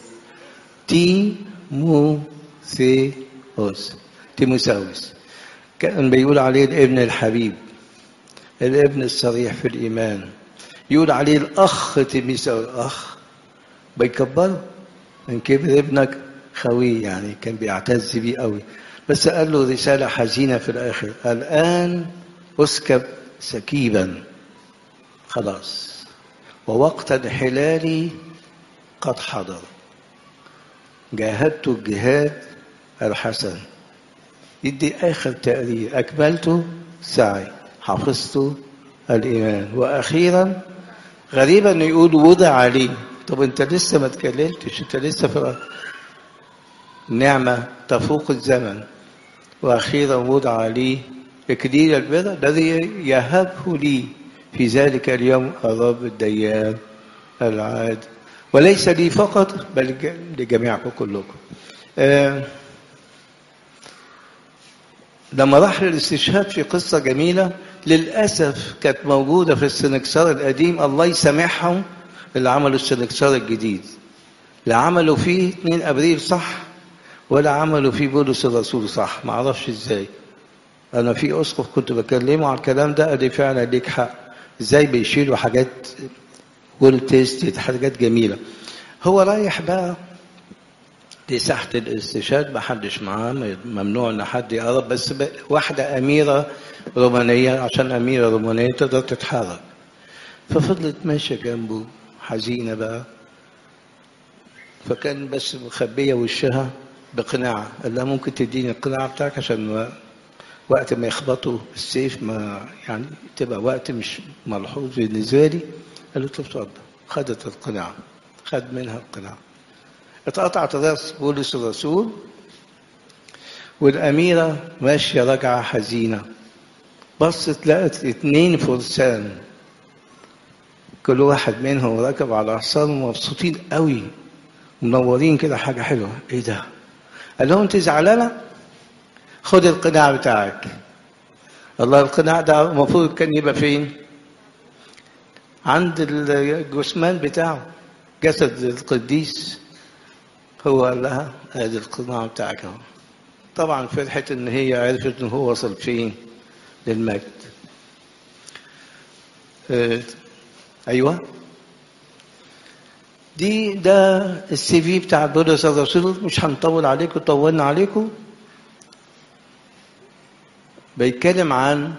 تيموثيوس تيموثاوس كان بيقول عليه الابن الحبيب الابن الصريح في الإيمان يقول عليه الأخ تيموثاوس أخ بيكبره من كبر ابنك خوي يعني كان بيعتز بيه قوي بس قال له رسالة حزينة في الآخر الآن أسكب سكيبا خلاص ووقت انحلالي قد حضر جاهدت الجهاد الحسن يدي آخر تقرير أكملت سعي حفظت الإيمان وأخيرا غريبا انه يقول وضع عليه طب انت لسه ما اتكلمتش انت لسه في نعمة تفوق الزمن وأخيرا وضع لي إكليل البر الذي يهبه لي في ذلك اليوم الرب الديان العاد وليس لي فقط بل ج- لجميعكم كلكم آه لما راح للاستشهاد في قصة جميلة للأسف كانت موجودة في السنكسار القديم الله يسامحهم اللي عملوا السنكسار الجديد لا عملوا فيه 2 أبريل صح ولا عملوا فيه بولس الرسول صح ما اعرفش ازاي انا في اسقف كنت بكلمه على الكلام ده قال لي فعلا ليك حق ازاي بيشيلوا حاجات ويل تيستد حاجات جميله هو رايح بقى لساحة الاستشهاد ما حدش معاه ممنوع ان حد يقرب بس ب- واحدة أميرة رومانية عشان أميرة رومانية تقدر تتحرك ففضلت ماشية جنبه حزينة بقى فكان بس مخبية وشها بقناع قال لها ممكن تديني القناع بتاعك عشان و- وقت ما يخبطوا السيف ما يعني تبقى وقت مش ملحوظ بالنسبة لي قال له طب اتفضل خدت القناع خد منها القناع اتقطعت راس بولس الرسول والأميرة ماشية راجعة حزينة بصت لقت اتنين فرسان كل واحد منهم راكب على حصان مبسوطين قوي منورين كده حاجة حلوة ايه ده قال لهم انت زعلانة خد القناع بتاعك الله القناع ده المفروض كان يبقى فين عند الجثمان بتاعه جسد القديس هو قال لها ادي القناع بتاعك اهو طبعا فرحت ان هي عرفت ان هو وصل فين للمجد اه ايوه دي ده السي في بتاع بولس الرسول مش هنطول عليكم طولنا عليكم بيتكلم عن